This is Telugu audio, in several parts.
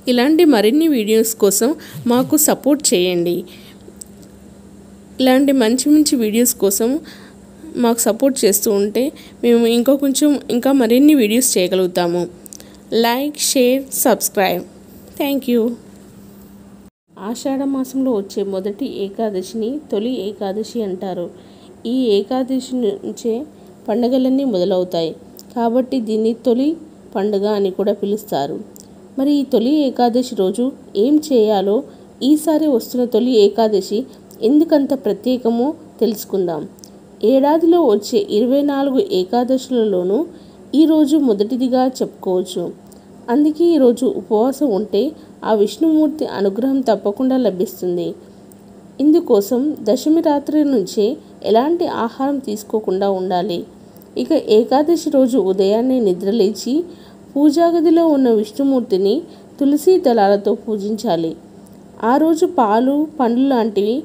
ఇలాంటి మరిన్ని వీడియోస్ కోసం మాకు సపోర్ట్ చేయండి ఇలాంటి మంచి మంచి వీడియోస్ కోసం మాకు సపోర్ట్ చేస్తూ ఉంటే మేము ఇంకా కొంచెం ఇంకా మరిన్ని వీడియోస్ చేయగలుగుతాము like share subscribe thank you Ashadha మాసంలో వచ్చే మొదటి ఏకాదశిని తొలి ఏకాదశి అంటారు ఈ ఏకాదశి నుంచే పండుగలన్నీ మొదలవుతాయి కాబట్టి దీన్ని తొలి పండుగ అని కూడా పిలుస్తారు మరి ఈ తొలి ఏకాదశి రోజు ఏం చేయాలో ఈసారి వస్తున్న తొలి ఏకాదశి ఎందుకంత ప్రత్యేకమో తెలుసుకుందాం ఏడాదిలో వచ్చే ఇరవై నాలుగు ఏకాదశులలోనూ ఈరోజు మొదటిదిగా చెప్పుకోవచ్చు అందుకే ఈరోజు ఉపవాసం ఉంటే ఆ విష్ణుమూర్తి అనుగ్రహం తప్పకుండా లభిస్తుంది ఇందుకోసం దశమి రాత్రి నుంచే ఎలాంటి ఆహారం తీసుకోకుండా ఉండాలి ఇక ఏకాదశి రోజు ఉదయాన్నే నిద్రలేచి పూజాగదిలో ఉన్న విష్ణుమూర్తిని తులసి దళాలతో పూజించాలి ఆ రోజు పాలు పండ్లు లాంటివి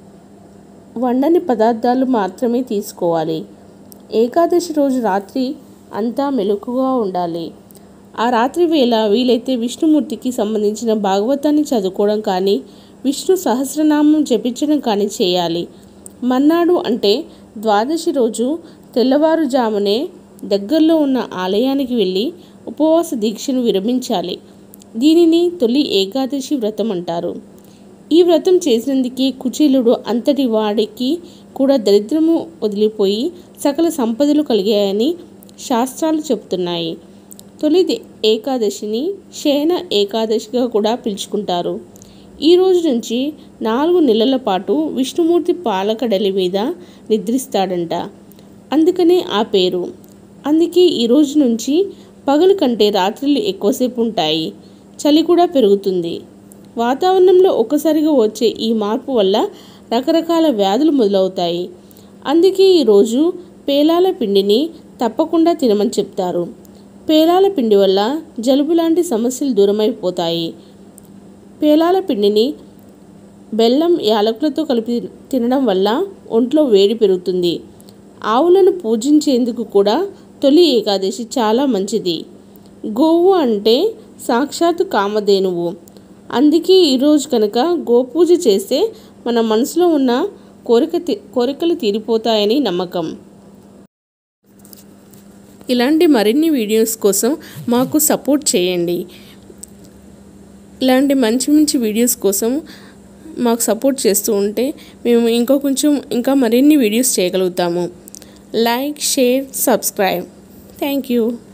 వండని పదార్థాలు మాత్రమే తీసుకోవాలి ఏకాదశి రోజు రాత్రి అంతా మెలకుగా ఉండాలి ఆ రాత్రి వేళ వీలైతే విష్ణుమూర్తికి సంబంధించిన భాగవతాన్ని చదువుకోవడం కానీ విష్ణు సహస్రనామం జపించడం కానీ చేయాలి మన్నాడు అంటే ద్వాదశి రోజు తెల్లవారుజామునే దగ్గరలో ఉన్న ఆలయానికి వెళ్ళి ఉపవాస దీక్షను విరమించాలి దీనిని తొలి ఏకాదశి వ్రతం అంటారు ఈ వ్రతం చేసినందుకే కుచేలుడు అంతటి వాడికి కూడా దరిద్రము వదిలిపోయి సకల సంపదలు కలిగాయని శాస్త్రాలు చెబుతున్నాయి తొలి ఏకాదశిని శయన ఏకాదశిగా కూడా పిలుచుకుంటారు ఈ రోజు నుంచి నాలుగు నెలల పాటు విష్ణుమూర్తి పాలకడలి మీద నిద్రిస్తాడంట అందుకనే ఆ పేరు అందుకే ఈ రోజు నుంచి పగలు కంటే రాత్రులు ఎక్కువసేపు ఉంటాయి చలి కూడా పెరుగుతుంది వాతావరణంలో ఒక్కసారిగా వచ్చే ఈ మార్పు వల్ల రకరకాల వ్యాధులు మొదలవుతాయి అందుకే ఈరోజు పేలాల పిండిని తప్పకుండా తినమని చెప్తారు పేలాల పిండి వల్ల జలుబు లాంటి సమస్యలు దూరమైపోతాయి పేలాల పిండిని బెల్లం యాలకులతో కలిపి తినడం వల్ల ఒంట్లో వేడి పెరుగుతుంది ఆవులను పూజించేందుకు కూడా తొలి ఏకాదశి చాలా మంచిది గోవు అంటే సాక్షాత్ కామధేనువు అందుకే ఈరోజు కనుక గోపూజ చేస్తే మన మనసులో ఉన్న కోరిక కోరికలు తీరిపోతాయని నమ్మకం ఇలాంటి మరిన్ని వీడియోస్ కోసం మాకు సపోర్ట్ చేయండి ఇలాంటి మంచి మంచి వీడియోస్ కోసం మాకు సపోర్ట్ చేస్తూ ఉంటే మేము ఇంకా కొంచెం ఇంకా మరిన్ని వీడియోస్ చేయగలుగుతాము like share subscribe thank you